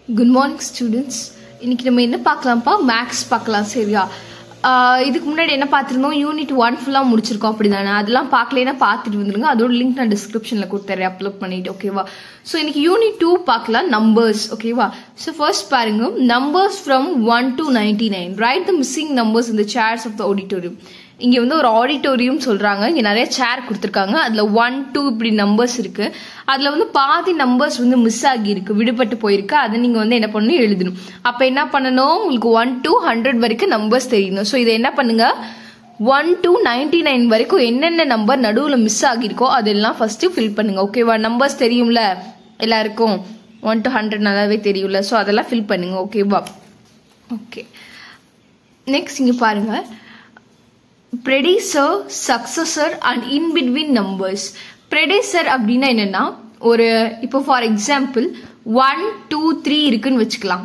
good morning students இன்னைக்கு நம்ம என்ன பார்க்கலாம்ப்பா மேக்ஸ் பார்க்கலாம் சரியா ஆஹ் இதுக்கு முன்னாடி என்ன பார்த்துருந்தோம் யூனிட் ஒன் ஃபுல்லாக முடிச்சிருக்கோம் அப்படி தானே அதெல்லாம் பார்க்கலனா பார்த்துட்டு வந்துருங்க அதோட லிங்க் நான் டிஸ்கிரிப்ஷனில் கொடுத்துறேன் அப்லோட் பண்ணிட்டு ஓகேவா ஸோ இன்னைக்கு யூனிட் டூ பார்க்கலாம் நம்பர்ஸ் ஓகேவா ஸோ ஃபர்ஸ்ட் பாருங்க numbers from one to ninety nine right the missing numbers இந்த சேர்ஸ் ஆஃப் த ஆடிட்டோரியம் இங்க வந்து ஒரு ஆடிட்டோரியம் சொல்றாங்க இங்க நிறைய சேர் கொடுத்துருக்காங்க அதுல ஒன் டூ இப்படி நம்பர்ஸ் இருக்கு அதுல வந்து பாதி நம்பர்ஸ் வந்து மிஸ் ஆகி இருக்கு விடுபட்டு போயிருக்கு அதை நீங்க வந்து என்ன பண்ணணும் எழுதணும் அப்ப என்ன பண்ணணும் உங்களுக்கு ஒன் டு ஹண்ட்ரட் வரைக்கும் நம்பர்ஸ் தெரியணும் ஸோ இதை என்ன பண்ணுங்க ஒன் டு நைன்டி நைன் வரைக்கும் என்னென்ன நம்பர் நடுவில் மிஸ் ஆகிருக்கோ அதெல்லாம் ஃபர்ஸ்ட் ஃபில் பண்ணுங்க ஓகேவா நம்பர்ஸ் தெரியும்ல எல்லாருக்கும் ஒன் டு ஹண்ட்ரட் நல்லாவே தெரியும்ல ஸோ அதெல்லாம் ஃபில் பண்ணுங்க ஓகேவா ஓகே நெக்ஸ்ட் இங்க பாருங்க predecessor successor and in between numbers predecessor அப்படின்னா என்னன்னா ஒரு இப்போ for example one two three இருக்குன்னு வச்சுக்கலாம்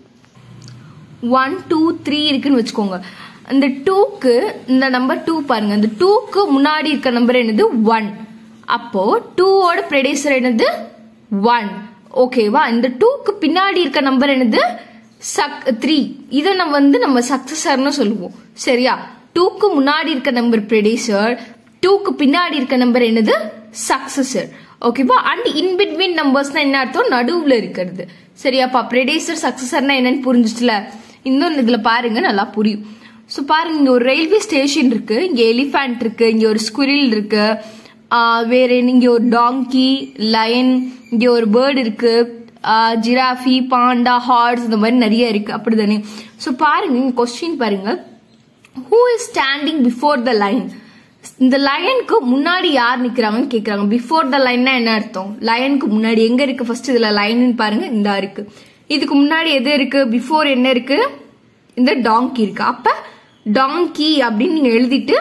ஒன் டூ த்ரீ இருக்குன்னு வச்சுக்கோங்க இந்த டூக்கு இந்த நம்பர் டூ பாருங்க இந்த டூக்கு முன்னாடி இருக்க நம்பர் என்னது ஒன் அப்போ டூவோட ப்ரெடிசர் என்னது ஒன் ஓகேவா இந்த டூக்கு பின்னாடி இருக்க நம்பர் என்னது சக் த்ரீ இதை நம்ம வந்து நம்ம சக்சஸர்னு சொல்லுவோம் சரியா டூக்கு முன்னாடி இருக்க நம்பர் ப்ரெடிசர் டூக்கு பின்னாடி இருக்க நம்பர் என்னது சக்சஸர் ஓகேவா அண்ட் இன் பிட்வீன் நம்பர்ஸ்னா என்ன அர்த்தம் நடுவுல இருக்கிறது சரியாப்பா ப்ரெடிசர் சக்சஸர்னா என்னன்னு புரிஞ்சிச்சுல இன்னொன்று இதுல பாருங்க நல்லா புரியும் ஸோ பாருங்க இங்க ஒரு ரயில்வே ஸ்டேஷன் இருக்கு இங்க எலிஃபண்ட் இருக்கு இங்க ஒரு ஸ்குரில் இருக்கு ஆஹ் வேற என்ன, இங்க ஒரு டாங்கி லயன் இங்க ஒரு பேர்டு இருக்கு ஜிராஃபி பாண்டா ஹார்ஸ் இந்த மாதிரி நிறைய இருக்கு அப்படிதானே ஸோ பாருங்க கொஸ்டின் பாருங்க who is standing before the line இந்த லயனுக்கு முன்னாடி யார் நிக்கிறாங்கன்னு கேக்குறாங்க பிஃபோர் த லைன்னா என்ன அர்த்தம் லயனுக்கு முன்னாடி எங்க இருக்கு ஃபர்ஸ்ட் இதுல லைன் பாருங்க இந்த இருக்கு இதுக்கு முன்னாடி எது இருக்கு பிஃபோர் என்ன இருக்கு இந்த டாங்கி இருக்கு அப்ப டாங்கி அப்படின்னு நீங்க எழுதிட்டு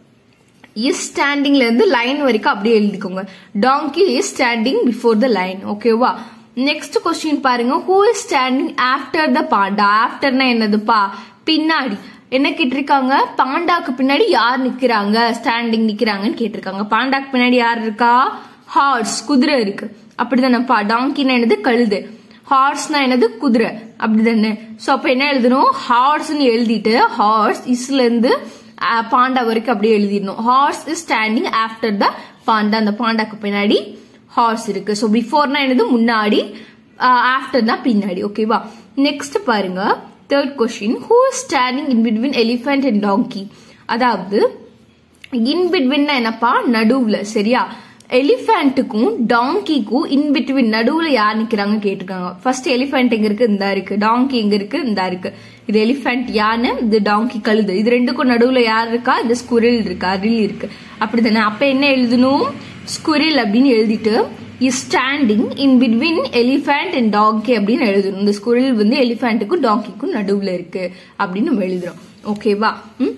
இஸ் ஸ்டாண்டிங்ல இருந்து லைன் வரைக்கும் அப்படியே எழுதிக்கோங்க donkey is standing before the line ஓகேவா நெக்ஸ்ட் கொஸ்டின் பாருங்க who is standing after the panda ஆஃப்டர்னா என்னதுப்பா பின்னாடி என்ன கேட்டிருக்காங்க பாண்டாக்கு பின்னாடி யார் நிக்கிறாங்க ஸ்டாண்டிங் நிக்கிறாங்கன்னு கேட்டிருக்காங்க பாண்டாக்கு பின்னாடி யார் இருக்கா ஹார்ஸ் குதிரை இருக்கு அப்படிதானேப்பா டாங்கினா என்னது கழுது ஹார்ஸ்னா என்னது குதிரை அப்படிதானே சோ அப்ப என்ன எழுதணும் ஹார்ஸ்னு எழுதிட்டு ஹார்ஸ் இஸ்ல இருந்து அஹ், பாண்டா வரைக்கும் அப்படியே எழுதிடணும் horse is standing after the panda அந்த பாண்டாக்கு பின்னாடி ஹார்ஸ் இருக்கு ஸோ பிஃபோர்னா என்னது முன்னாடி ஆஃப்டர்னா பின்னாடி ஓகேவா நெக்ஸ்ட் பாருங்க third question who is standing in between elephant and donkey அதாவது இன் பிட்வீன்னா என்னப்பா நடுவுல சரியா எலிஃபென்ட்டுக்கும் டாங்கிக்கும் இன் பிட்வீன் நடுவுல யார் நிக்கிறாங்க கேட்டிருக்காங்க ஃபர்ஸ்ட் எலிஃபென்ட் எங்க இருக்கு இந்த இருக்கு டாங்கி எங்க இருக்கு இந்த இருக்கு இது எலிஃபென்ட் யானை இது டாங்கி கழுது இது ரெண்டுக்கும் நடுவுல யார் இருக்கா இந்த ஸ்குரில் இருக்கா ரில் இருக்கு அப்படிதானே அப்ப என்ன எழுதணும் ஸ்குரில் அப்படின்னு எழுதிட்டு is standing in between elephant and donkey அப்படின்னு எழுதணும் இந்த ஸ்குரில் வந்து எலிஃபென்ட்டுக்கும் டாங்கிக்கும் நடுவுல இருக்கு அப்படின்னு நம்ம எழுதுறோம் ஓகேவா ம்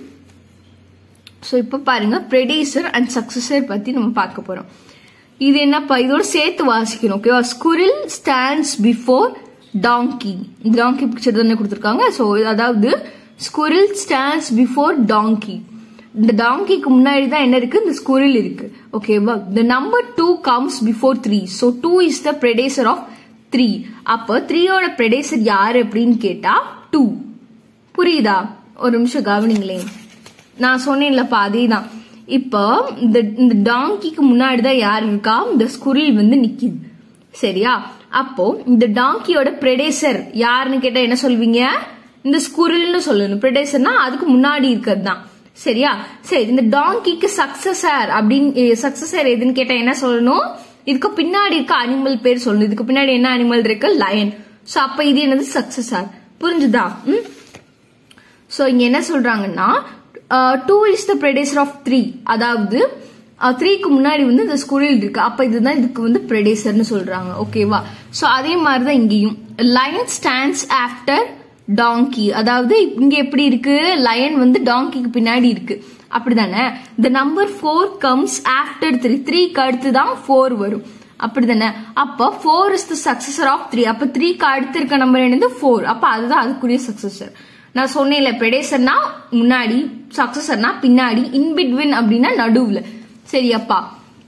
ஸோ இப்போ பாருங்க ப்ரெடிசர் அண்ட் சக்சஸர் பத்தி நம்ம பார்க்க போறோம் இது என்னப்பா இதோட சேர்த்து வாசிக்கணும் ஓகேவா squirrel stands before donkey donkey picture தானே கொடுத்துருக்காங்க ஸோ அதாவது ஸ்குரில் ஸ்டாண்ட்ஸ் பிஃபோர் டாங்கி இந்த டாங்கிக்கு முன்னாடி தான் என்ன இருக்கு இந்த ஸ்குரில் இருக்கு ஓகேவா the number two comes before three so two is the predecessor of three அப்போ த்ரீயோட ப்ரெடேசர் யாரு அப்படின்னு கேட்டா டூ புரியுதா ஒரு நிமிஷம் கவனிங்களேன் நான் சொன்னேன்லப்பா அதே தான் இப்போ இந்த இந்த டாங்கிக்கு முன்னாடி தான் யார் இருக்கா இந்த ஸ்குரில் வந்து நிக்குது சரியா அப்போ இந்த டாங்கியோட ப்ரெடேசர் யாருன்னு கேட்டா என்ன சொல்வீங்க இந்த ஸ்குரில்னு சொல்லணும் ப்ரெடேசர்னா அதுக்கு முன்னாடி இருக்கிறது தான் சரியா சரி இந்த டாங்கிக்கு சக்சஸர் அப்படின்னு சக்சஸர் எதுன்னு கேட்டா என்ன சொல்லணும் இதுக்கு பின்னாடி இருக்க அனிமல் பேர் சொல்லணும் இதுக்கு பின்னாடி என்ன அனிமல் இருக்கு லயன் சோ அப்ப இது என்னது சக்சஸர் புரிஞ்சுதா ம் ஸோ இங்க என்ன சொல்றாங்கன்னா two is the predecessor of three அதாவது த்ரீக்கு முன்னாடி வந்து இந்த ஸ்குரில் இருக்கு அப்ப இதுதான் இதுக்கு வந்து ப்ரெடேசர்னு சொல்றாங்க ஓகேவா ஸோ அதே மாதிரி தான் இங்கேயும் லயன் ஸ்டாண்ட்ஸ் ஆஃப்டர் டாங்கி அதாவது இங்க எப்படி இருக்கு லயன் வந்து டாங்கிக்கு பின்னாடி இருக்கு அப்படிதானே the number four comes after three த்ரீக்கு அடுத்து தான் ஃபோர் வரும் அப்படிதானே அப்ப four is the successor of three அப்ப த்ரீக்கு அடுத்து இருக்க நம்பர் என்னது ஃபோர் அப்ப அதுதான் அதுக்குரிய சக்சஸர் நான் சொன்னேன்ல ப்ரெடேசர்னா முன்னாடி சக்சஸர்னா பின்னாடி இன் பிட்வீன் அப்படின்னா நடுவுல சரியாப்பா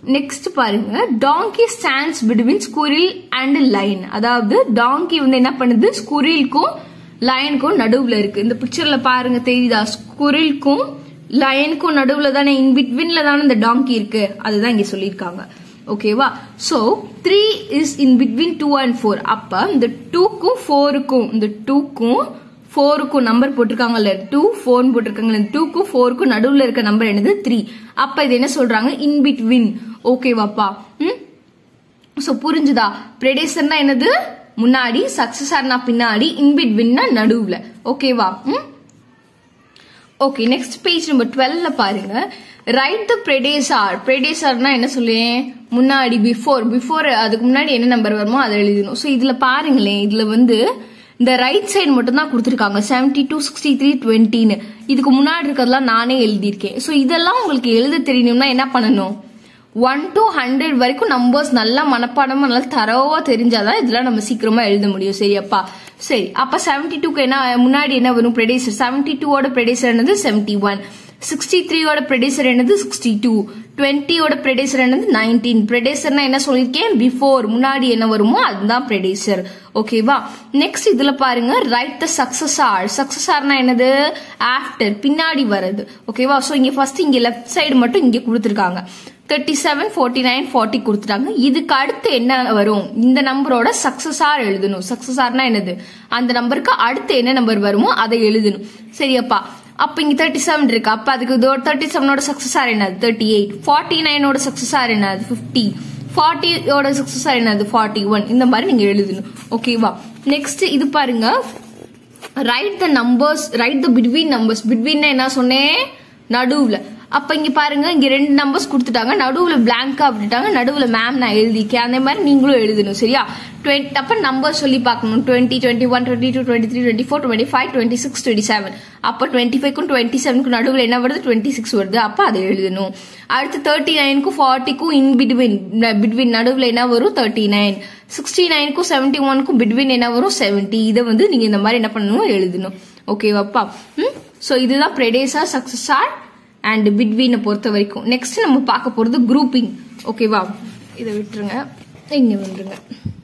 நெக்ஸ்ட் பாருங்க donkey stands between squirrel and line அதாவது டாங்கி வந்து என்ன பண்ணுது ஸ்குரிலுக்கும் லயனுக்கும் நடுவுல இருக்கு இந்த பிக்சர்ல பாருங்க தெரியுதா ஸ்குரிலுக்கும் லயனுக்கும் நடுவுல தானே இன் பிட்வீன்ல தானே இந்த டாங்கி இருக்கு அதுதான் இங்க சொல்லியிருக்காங்க ஓகேவா so three is in between two and four அப்ப இந்த டூக்கும் ஃபோருக்கும் இந்த டூக்கும் ஃபோருக்கும் நம்பர் போட்டிருக்காங்கல்ல டூ ஃபோர்னு போட்டிருக்காங்கல்ல டூக்கும் ஃபோருக்கும் நடுவில் இருக்க நம்பர் என்னது த்ரீ அப்ப இது என்ன சொல்றாங்க இன் பிட்வீன் ஓகேவாப்பா ம் ஸோ புரிஞ்சுதா ப்ரெடேசர்னா என்னது முன்னாடி சக்சஸர்னா பின்னாடி இன் பிட்வீன்னா நடுவுல ஓகேவா hmm okay next page number டுவெல்ல பாருங்க ரைட் த ப்ரெடேசார் ப்ரெடேசார்னா என்ன சொல்லுவேன் முன்னாடி பிஃபோர் பிஃபோர் அதுக்கு முன்னாடி என்ன நம்பர் வருமோ அதை எழுதணும் ஸோ இதுல பாருங்களேன் இதுல வந்து இந்த ரைட் சைடு மட்டும் தான் கொடுத்துருக்காங்க செவன்டி டூ சிக்ஸ்டி த்ரீ டுவெண்ட்டின்னு இதுக்கு முன்னாடி இருக்கிறதெல்லாம் நானே எழுதியிருக்கேன் ஸோ இதெல்லாம் உங்களுக்கு எழுத தெரியணும்னா என்ன பண்ணணும் ஒன் டு ஹண்ட்ரட் வரைக்கும் நம்பர்ஸ் நல்லா மனப்பாடமா நல்லா தரவா தெரிஞ்சாதான் இதெல்லாம் நம்ம சீக்கிரமா எழுத முடியும் சரியாப்பா சரி அப்ப செவன்டி டூக்கு என்ன முன்னாடி என்ன வரும் ப்ரெடேசர் செவன்டி டூவோட ப்ரெடேசர் என்னது செவன்டி ஒன் சிக்ஸ்டி த்ரீயோட ப்ரெடேசர் என்னது சிக்ஸ்டி டூ டுவெண்ட்டியோட ப்ரெடேசர் என்னது நைன்டீன் ப்ரெடேசர்னா என்ன சொல்லியிருக்கேன் பிஃபோர் முன்னாடி என்ன வருமோ அதுதான் ப்ரெடேசர் ஓகேவா நெக்ஸ்ட் இதுல பாருங்க ரைட் த சக்சஸ் ஆர் சக்சஸ் ஆர்னா என்னது ஆஃப்டர் பின்னாடி வருது ஓகேவா ஸோ இங்க ஃபர்ஸ்ட் இங்க லெஃப்ட் சைடு மட்டும் இங்க கொடுத்துருக்காங்க thirty seven forty nine forty கொடுத்துட்டாங்க இதுக்கு அடுத்து என்ன வரும் இந்த நம்பரோட சக்சஸ் ஆர் எழுதணும் சக்சஸ் ஆர்னா என்னது அந்த நம்பருக்கு அடுத்து என்ன நம்பர் வருமோ அதை எழுதணும் சரியாப்பா அப்ப இங்க தேர்ட்டி செவன் இருக்கு அப்ப அதுக்கு இதோட தேர்ட்டி செவனோட சக்சஸ் ஆர் என்னது தேர்ட்டி எயிட் ஃபார்ட்டி நைனோட சக்சஸ் ஆர் என்னது ஃபிஃப்டி ஃபார்ட்டியோட சக்சஸ் ஆர் என்னது ஃபார்ட்டி ஒன் இந்த மாதிரி நீங்க எழுதணும் ஓகேவா நெக்ஸ்ட் இது பாருங்க right the numbers right the between numbers between என்ன சொன்னேன் நடுவுல அப்ப இங்க பாருங்க இங்க ரெண்டு நம்பர்ஸ் கொடுத்துட்டாங்க நடுவுல பிளாங்கா விட்டுட்டாங்க நடுவுல மேம் நான் எழுதிக்கேன் அந்த மாதிரி நீங்களும் எழுதணும் சரியா டுவெண்ட்டி அப்ப நம்பர் சொல்லி பார்க்கணும் twenty twenty one twenty two twenty three twenty four twenty five twenty six twenty seven அப்போ டுவெண்ட்டி ஃபைவ்க்கும் டுவெண்ட்டி செவனுக்கு நடுவில் என்ன வருது டுவெண்ட்டி சிக்ஸ் வருது அப்போ அதை எழுதணும் அடுத்து தேர்ட்டி நைனுக்கும் ஃபார்ட்டிக்கும் இன் பிட்வீன் பிட்வீன் நடுவில் என்ன வரும் தேர்ட்டி நைன் சிக்ஸ்டி நைனுக்கும் செவன்டி ஒனுக்கும் பிட்வீன் என்ன வரும் செவன்ட்டி இதை வந்து நீங்க இந்த மாதிரி என்ன பண்ணணும் எழுதணும் ஓகேவாப்பா ம் ஸோ இதுதான் ப்ரெடேசா சக்சஸார் அண்ட் பிட்வீனை பொறுத்த வரைக்கும் நெக்ஸ்ட் நம்ம பார்க்க போறது குரூப்பிங் ஓகேவா இதை விட்டுருங்க இங்க வந்துருங்க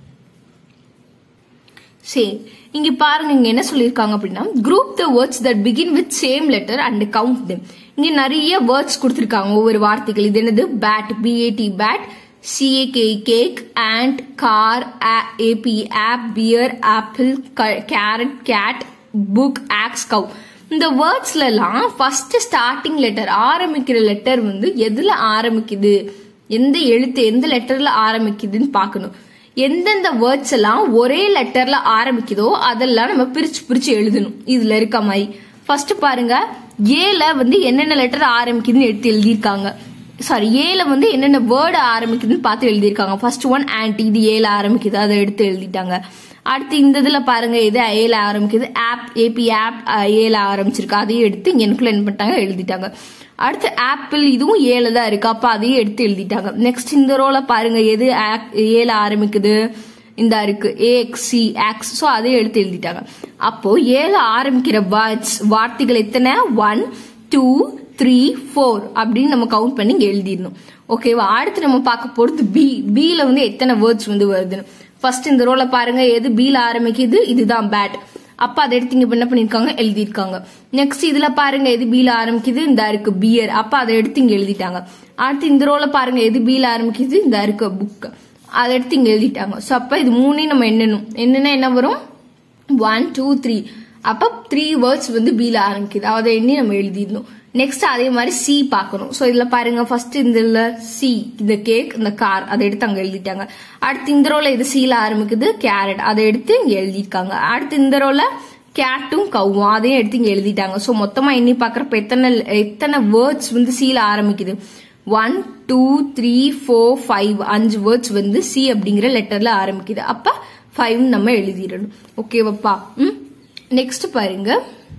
சரி இங்க பாருங்க இங்க என்ன சொல்லியிருக்காங்க அப்படின்னா group the words that begin with same letter and count them இங்க நிறைய வேர்ட்ஸ் கொடுத்திருக்காங்க ஒவ்வொரு வார்த்தைகள் இது என்னது bat B A T bat C A K cake and car A P app bear apple carrot cat book ox cow இந்த வேர்ட்ஸ்ல எல்லாம் ஃபர்ஸ்ட் ஸ்டார்டிங் லெட்டர் ஆரம்பிக்கிற லெட்டர் வந்து எதுல ஆரம்பிக்குது எந்த எழுத்து எந்த லெட்டர்ல ஆரம்பிக்குதுன்னு பார்க்கணும் எந்தெந்த வேர்ட்ஸ் எல்லாம் ஒரே லெட்டர்ல ஆரம்பிக்குதோ அதெல்லாம் நம்ம பிரிச்சு பிரிச்சு எழுதணும் இதுல இருக்க மாதிரி ஃபர்ஸ்ட் பாருங்க ஏல வந்து என்னென்ன லெட்டர் ஆரம்பிக்குதுன்னு எடுத்து எழுதியிருக்காங்க சாரி ஏல வந்து என்னென்ன வேர்டு ஆரம்பிக்குதுன்னு பார்த்து எழுதியிருக்காங்க ஃபர்ஸ்ட் ஒன் ஆன்டி இது ஏல ஆரம்பிக்குது அதை எடுத்து எழுதிட்டாங்க அடுத்து இந்த இதுல பாருங்க இது ஏல ஆரம்பிக்குது ஆப் ஏபி ஆப் ஏல ஆரம்பிச்சிருக்கு அதையும் எடுத்து இங்க எனக்குள்ள என்ன பண்ணிட்டாங்க எழுதிட்டாங்க அடுத்து ஆப்பிள் இதுவும் ஏல தான் இருக்கு அப்ப அதையும் எடுத்து எழுதிட்டாங்க நெக்ஸ்ட் இந்த ரோல பாருங்க எது ஏல ஆரம்பிக்குது இந்த இருக்கு ஏஎக்ஸி ஆக்ஸ் ஸோ அதையும் எடுத்து எழுதிட்டாங்க அப்போ ஏல ஆரம்பிக்கிற வேர்ட்ஸ் வார்த்தைகள் எத்தனை ஒன் டூ த்ரீ ஃபோர் அப்படின்னு நம்ம கவுண்ட் பண்ணி இங்க எழுதிடணும் ஓகேவா அடுத்து நம்ம பார்க்க போறது பி பில வந்து எத்தனை வேர்ட்ஸ் வந்து வருதுன்னு ஃபர்ஸ்ட் இந்த ரோல பாருங்க எது பீல ஆரம்பிக்குது இதுதான் பேட் அப்ப அதை எடுத்து இங்க என்ன பண்ணிருக்காங்க எழுதியிருக்காங்க நெக்ஸ்ட் இதுல பாருங்க எது பீல ஆரம்பிக்குது இந்த இருக்கு பியர் அப்ப அதை எடுத்து இங்க எழுதிட்டாங்க அடுத்து இந்த ரோல பாருங்க எது பீல ஆரம்பிக்குது இந்த இருக்கு புக் அதை எடுத்து இங்க எழுதிட்டாங்க ஸோ அப்ப இது மூணையும் நம்ம எண்ணணும் என்னன்னா என்ன வரும் ஒன் டூ த்ரீ அப்ப த்ரீ வேர்ட்ஸ் வந்து பீல ஆரம்பிக்குது அதை எண்ணி நம்ம எழுதிடணும் நெக்ஸ்ட் அதே மாதிரி சி பார்க்கணும் ஸோ இதுல பாருங்க ஃபர்ஸ்ட் இந்த சி இந்த கேக் இந்த கார் அதை எடுத்து அங்க எழுதிட்டாங்க அடுத்து இந்த ரோல இது சீல ஆரம்பிக்குது கேரட் அதை எடுத்து இங்க எழுதியிருக்காங்க அடுத்து இந்த ரோல கேட்டும் கவ்வும் அதையும் எடுத்து இங்க எழுதிட்டாங்க ஸோ மொத்தமா எண்ணி பாக்குறப்ப எத்தனை எத்தனை வேர்ட்ஸ் வந்து சீல ஆரம்பிக்குது one two three four five அஞ்சு வேர்ட்ஸ் வந்து சி அப்படிங்கிற லெட்டர்ல ஆரம்பிக்குது அப்ப ஃபைவ் நம்ம எழுதிடணும் ஓகேவாப்பா ம் நெக்ஸ்ட் பாருங்க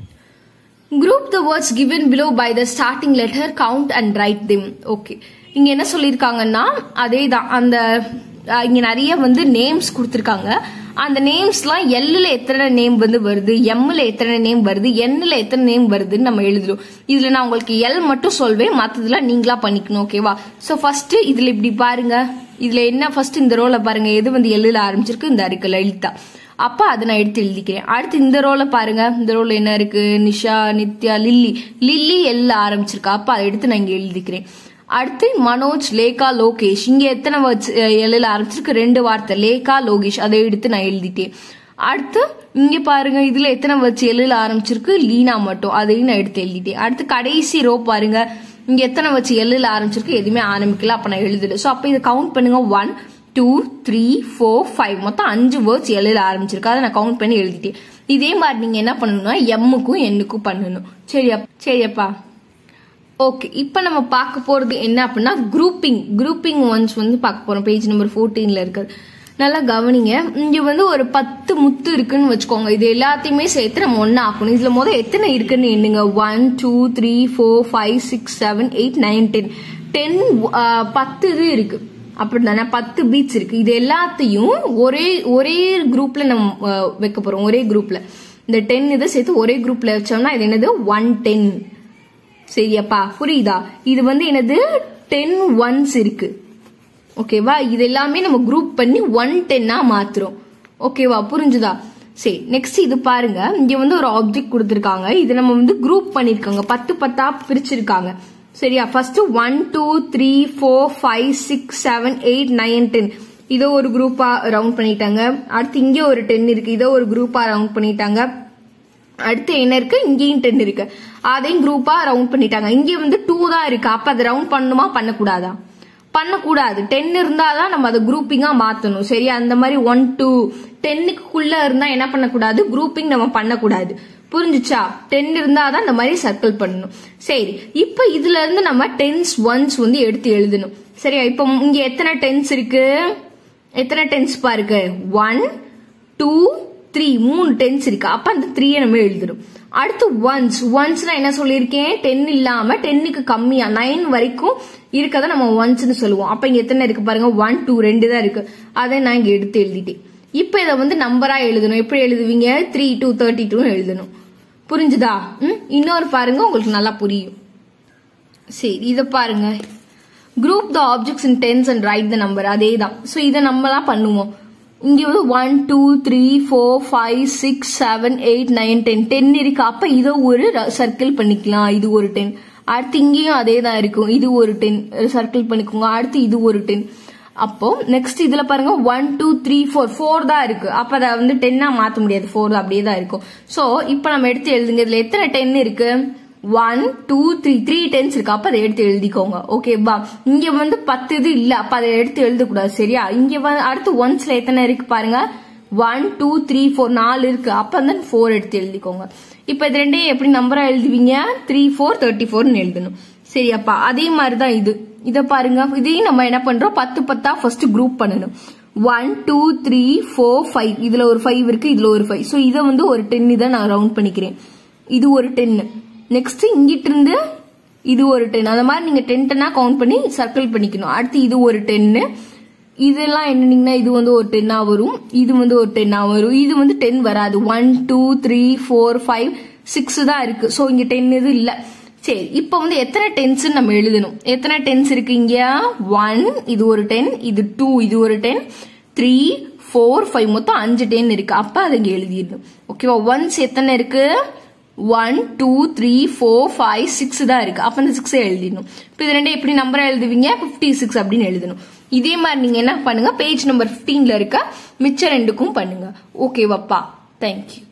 group the words given below by the starting letter count and write them okay இங்க என்ன சொல்லியிருக்காங்கன்னா அதே தான் அந்த இங்க நிறைய வந்து நேம்ஸ் கொடுத்துருக்காங்க அந்த நேம்ஸ்லாம் எல்லுல எத்தனை நேம் வந்து வருது எம்ல எத்தனை நேம் வருது எண்ணில் எத்தனை நேம் வருதுன்னு நம்ம எழுதுறோம் இதுல நான் உங்களுக்கு எல் மட்டும் சொல்வேன் மற்றதுலாம் நீங்களா பண்ணிக்கணும் ஓகேவா ஸோ ஃபர்ஸ்ட் இதுல இப்படி பாருங்க இதுல என்ன ஃபர்ஸ்ட் இந்த ரோல பாருங்க எது வந்து எல்லுல ஆரம்பிச்சிருக்கு இந்த இருக்கு லலிதா அப்ப அதை நான் எடுத்து எழுதிக்கிறேன் அடுத்து இந்த ரோல பாருங்க இந்த ரோல என்ன இருக்கு நிஷா நித்யா லில்லி லில்லி எல்ல ஆரம்பிச்சிருக்கா அப்ப அதை எடுத்து நான் இங்க எழுதிக்கிறேன் அடுத்து மனோஜ் லேகா லோகேஷ் இங்க எத்தனை வச்சு எழுத ஆரம்பிச்சிருக்கு ரெண்டு வார்த்தை லேகா லோகேஷ் அதை எடுத்து நான் எழுதிட்டேன் அடுத்து இங்க பாருங்க இதுல எத்தனை வச்சு எழுத ஆரம்பிச்சிருக்கு லீனா மட்டும் அதையும் நான் எடுத்து எழுதிட்டேன் அடுத்து கடைசி ரோ பாருங்க இங்க எத்தனை வச்சு எழுத ஆரம்பிச்சிருக்கு எதுவுமே ஆரம்பிக்கல அப்ப நான் எழுதல சோ அப்ப இதை கவுண்ட் பண்ணுங்க one two three four five மொத்தம் அஞ்சு வேர்ட்ஸ் எழுத ஆரம்பிச்சிருக்கு அதை நான் கவுண்ட் பண்ணி எழுதிட்டேன் இதே மாதிரி நீங்க என்ன பண்ணணும்னா எம்முக்கும் எண்ணுக்கும் பண்ணணும் சரியா சரியாப்பா ஓகே இப்போ நம்ம பார்க்க போறது என்ன அப்படின்னா குரூப்பிங் குரூப்பிங் ஒன்ஸ் வந்து பார்க்க போறோம் பேஜ் நம்பர் ஃபோர்டீன்ல இருக்குது நல்லா கவனிங்க இங்க வந்து ஒரு பத்து முத்து இருக்குன்னு வச்சுக்கோங்க இது எல்லாத்தையுமே சேர்த்து நம்ம ஒன்னு ஆக்கணும் இதுல முதல் எத்தனை இருக்குன்னு எண்ணுங்க one two three four five six seven eight nine ten ten பத்து இது இருக்கு அப்படிதானே பத்து பீட்ஸ் இருக்கு இது எல்லாத்தையும் ஒரே ஒரே குரூப்ல நம்ம வைக்க போறோம் ஒரே குரூப்ல இந்த டென் இதை சேர்த்து ஒரே குரூப்ல வச்சோம்னா இது என்னது ஒன் டென் சரியாப்பா புரியுதா இது வந்து என்னது டென் ஒன்ஸ் இருக்கு ஓகேவா இது எல்லாமே நம்ம குரூப் பண்ணி ஒன் டென்னா மாத்துறோம் ஓகேவா புரிஞ்சுதா சரி நெக்ஸ்ட் இது பாருங்க இங்க வந்து ஒரு ஆப்ஜெக்ட் கொடுத்துருக்காங்க இது நம்ம வந்து குரூப் பண்ணிருக்காங்க பத்து பத்தா பிரிச்சிருக்காங்க சரியா first one two three four five six seven eight nine ten இதோ ஒரு குரூப்பா ரவுண்ட் பண்ணிட்டாங்க அடுத்து இங்க ஒரு டென் இருக்கு இதோ ஒரு குரூப்பா ரவுண்ட் பண்ணிட்டாங்க அடுத்து என்ன இருக்கு இங்கேயும் டென் இருக்கு அதையும் குரூப்பா ரவுண்ட் பண்ணிட்டாங்க இங்க வந்து டூ தான் இருக்கு அப்ப அதை ரவுண்ட் பண்ணுமா பண்ணக்கூடாதா பண்ணக்கூடாது டென் இருந்தாதான் நம்ம அதை குரூப்பிங்கா மாத்தணும் சரியா அந்த மாதிரி ஒன் டூ டென்னுக்குள்ள இருந்தா என்ன பண்ணக்கூடாது குரூப்பிங் நம்ம பண்ணக்கூடாது புரிஞ்சுச்சா டென் இருந்தாதான் இந்த மாதிரி சர்க்கிள் பண்ணணும் சரி இப்ப இதுல இருந்து நம்ம டென்ஸ் ஒன்ஸ் வந்து எடுத்து எழுதணும் சரியா இப்ப இங்க எத்தனை டென்ஸ் இருக்கு எத்தனை டென்ஸ் பாருக்கு ஒன் டூ த்ரீ மூணு டென்ஸ் இருக்கு அப்ப அந்த த்ரீயை நம்ம எழுதணும் அடுத்து ஒன்ஸ் ஒன்ஸ்னா என்ன சொல்லியிருக்கேன் டென் இல்லாம டென்னுக்கு கம்மியா நைன் வரைக்கும் இருக்கதை நம்ம ஒன்ஸ்னு சொல்லுவோம் அப்ப இங்க எத்தனை இருக்கு பாருங்க ஒன் டூ ரெண்டு தான் இருக்கு அதை நான் இங்க எடுத்து எழுதிட்டேன் இப்ப இதை வந்து நம்பரா எழுதணும் எப்படி எழுதுவீங்க த்ரீ டூ தேர்ட்டி டூ எழுதணும் புரிஞ்சுதா ம் இன்னொரு பாருங்க உங்களுக்கு நல்லா புரியும் சரி இதை பாருங்க group the objects in tens and write the number அதே தான் ஸோ இதை நம்ம தான் பண்ணுவோம் இங்க வந்து one two three four five six seven eight nine ten ten இருக்கு அப்ப இதை ஒரு சர்க்கிள் பண்ணிக்கலாம் இது ஒரு டென் அடுத்து இங்கேயும் அதே தான் இருக்கும் இது ஒரு டென் சர்க்கிள் பண்ணிக்கோங்க அடுத்து இது ஒரு டென் அப்போ நெக்ஸ்ட் இதுல பாருங்க one two three four four தான் இருக்கு அப்ப அதை வந்து டென்னா மாத்த முடியாது ஃபோர் அப்படியே தான் இருக்கும் சோ இப்போ நம்ம எடுத்து எழுதுங்க இதுல எத்தனை டென் இருக்கு one two three three tens இருக்கு அப்ப அதை எடுத்து எழுதிக்கோங்க ஓகேவா இங்க வந்து பத்து இது இல்ல அப்ப அதை எடுத்து எழுதக்கூடாது சரியா இங்க வந்து அடுத்து ஒன்ஸ்ல எத்தனை இருக்கு பாருங்க ஒன் டூ த்ரீ ஃபோர் நாலு இருக்கு அப்ப then ஃபோர் எடுத்து எழுதிக்கோங்க இப்ப இது ரெண்டையும் எப்படி நம்பரா எழுதுவீங்க த்ரீ ஃபோர் தேர்ட்டி ஃபோர்னு எழுதணும் சரியாப்பா அதே மாதிரிதான் இது இத பாருங்க இதையும் நம்ம என்ன பண்றோம் பத்து பத்தா ஃபர்ஸ்ட் குரூப் பண்ணணும் one two three four five இதுல ஒரு ஃபைவ் இருக்கு இதுல ஒரு ஃபைவ் ஸோ இதை வந்து ஒரு டென் இதை நான் ரவுண்ட் பண்ணிக்கிறேன் இது ஒரு டென்னு நெக்ஸ்ட் இங்கிட்டு இருந்து இது ஒரு டென் அந்த மாதிரி நீங்க டென் டென்னா கவுண்ட் பண்ணி சர்க்கிள் பண்ணிக்கணும் அடுத்து இது ஒரு டென்னு இதெல்லாம் என்னன்னீங்கன்னா இது வந்து ஒரு டென்னா வரும் இது வந்து ஒரு டென்னா வரும் இது வந்து டென் வராது one two three four five six தான் இருக்கு ஸோ இங்க டென் இது இல்ல சரி இப்போ வந்து எத்தனை டென்ஸ் நம்ம எழுதணும் எத்தனை டென்ஸ் இருக்கு இங்க ஒன் இது ஒரு டென் இது டூ இது ஒரு டென் த்ரீ ஃபோர் ஃபைவ் மொத்தம் அஞ்சு டென் இருக்கு அப்ப அதை இங்க எழுதிடணும் ஓகேவா ஒன்ஸ் எத்தனை இருக்கு one two three four five six தான் இருக்கு அப்ப அந்த சிக்ஸ் எழுதிடணும் இப்போ இது ரெண்டு எப்படி நம்பர் எழுதுவீங்க ஃபிஃப்டி சிக்ஸ் அப்படின்னு எழுதணும் இதே மாதிரி நீங்க என்ன பண்ணுங்க பேஜ் நம்பர் 15ல இருக்க மிச்ச ரெண்டுக்கும் பண்ணுங்க ஓகேவாப்பா தேங்க்யூ